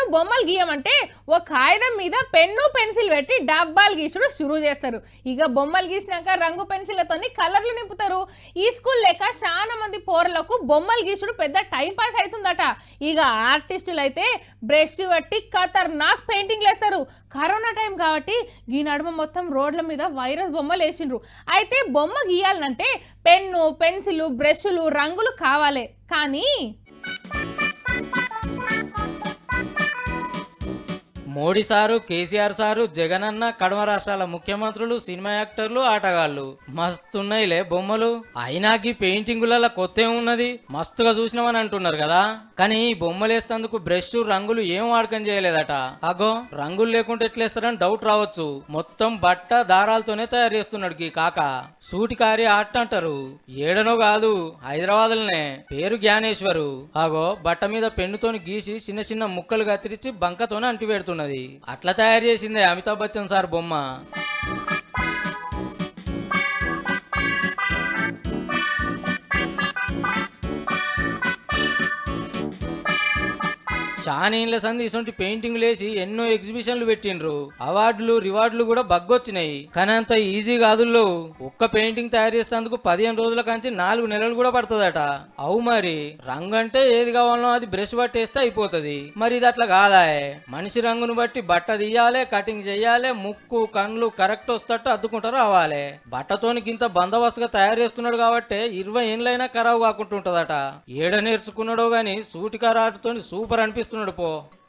బొమ్మలు గీయమంటే ఓ కాగితం మీద పెన్ను పెన్సిల్ పెట్టి డబ్బాలు గీసుడు షురూ చేస్తారు ఇక బొమ్మలు గీసినాక రంగు పెన్సిళ్లతో కలర్లు నింపుతారు ఈ స్కూల్ లేక చాలా మంది పోరలకు బొమ్మలు గీసుడు పెద్ద టైం పాస్ అవుతుందట ఇక ఆర్టిస్టులు అయితే బ్రష్ పట్టి ఖతర్నాక్ పెయింటింగ్లు వేస్తారు కరోనా టైం కాబట్టి ఈ నడుమ మొత్తం రోడ్ల మీద వైరస్ బొమ్మలు వేసిండ్రు అయితే బొమ్మ గీయాలంటే పెన్ను పెన్సిల్ బ్రష్లు రంగులు కావాలి కానీ మోడీ సారు కేసీఆర్ సారు జగన్ అన్న కడమ రాష్ట్రాల ముఖ్యమంత్రులు సినిమా యాక్టర్లు ఆటగాళ్ళు మస్తున్నాయిలే బొమ్మలు అయినాకి పెయింటింగులలో కొత్త ఉన్నది మస్తుగా చూసినామని అంటున్నారు కదా కానీ ఈ బొమ్మలు వేస్తేందుకు బ్రష్ రంగులు ఏం వాడకం చేయలేదట అగో రంగులు లేకుంటే ఎట్లేస్తారని డౌట్ రావచ్చు మొత్తం బట్ట దారాలతోనే తయారు చేస్తున్నాడు ఈ కాక సూటికారి ఆర్ట్ అంటారు ఏడనో కాదు హైదరాబాద్లోనే పేరు జ్ఞానేశ్వరు అగో బట్ట మీద పెన్నుతోని గీసి చిన్న చిన్న ముక్కలు కత్తిరించి బంకతోనే అంటి పెడుతున్నది అట్లా తయారు చేసిందే అమితాబ్ బచ్చన్ సార్ బొమ్మ షానీన్ల సంది ఇటువంటి పెయింటింగ్లు వేసి ఎన్నో ఎగ్జిబిషన్లు పెట్టిండ్రు అవార్డులు రివార్డులు కూడా బగ్గొచ్చినాయి కానీ అంత ఈజీ కాదుల్లో ఒక్క పెయింటింగ్ తయారు చేసేందుకు పదిహేను రోజుల కంచి నాలుగు నెలలు కూడా పడుతుందట అవు మరి రంగు అంటే ఏది కావాలనో అది బ్రష్ పట్టేస్తే అయిపోతుంది మరి ఇది అట్లా కాదా మనిషి రంగును బట్టి బట్ట తీయాలి కటింగ్ చెయ్యాలి ముక్కు కళ్ళు కరెక్ట్ వస్తట్టు అద్దుకుంటూ రావాలి బట్టతోని ఇంత బందోబస్తుగా తయారు చేస్తున్నాడు కాబట్టి ఇరవై ఏళ్ళైనా ఖరాబ్ కాకుంటుంటదట ఏడ నేర్చుకున్నాడో గాని సూటికారాటతోని సూపర్ అనిపిస్తున్నాడు పో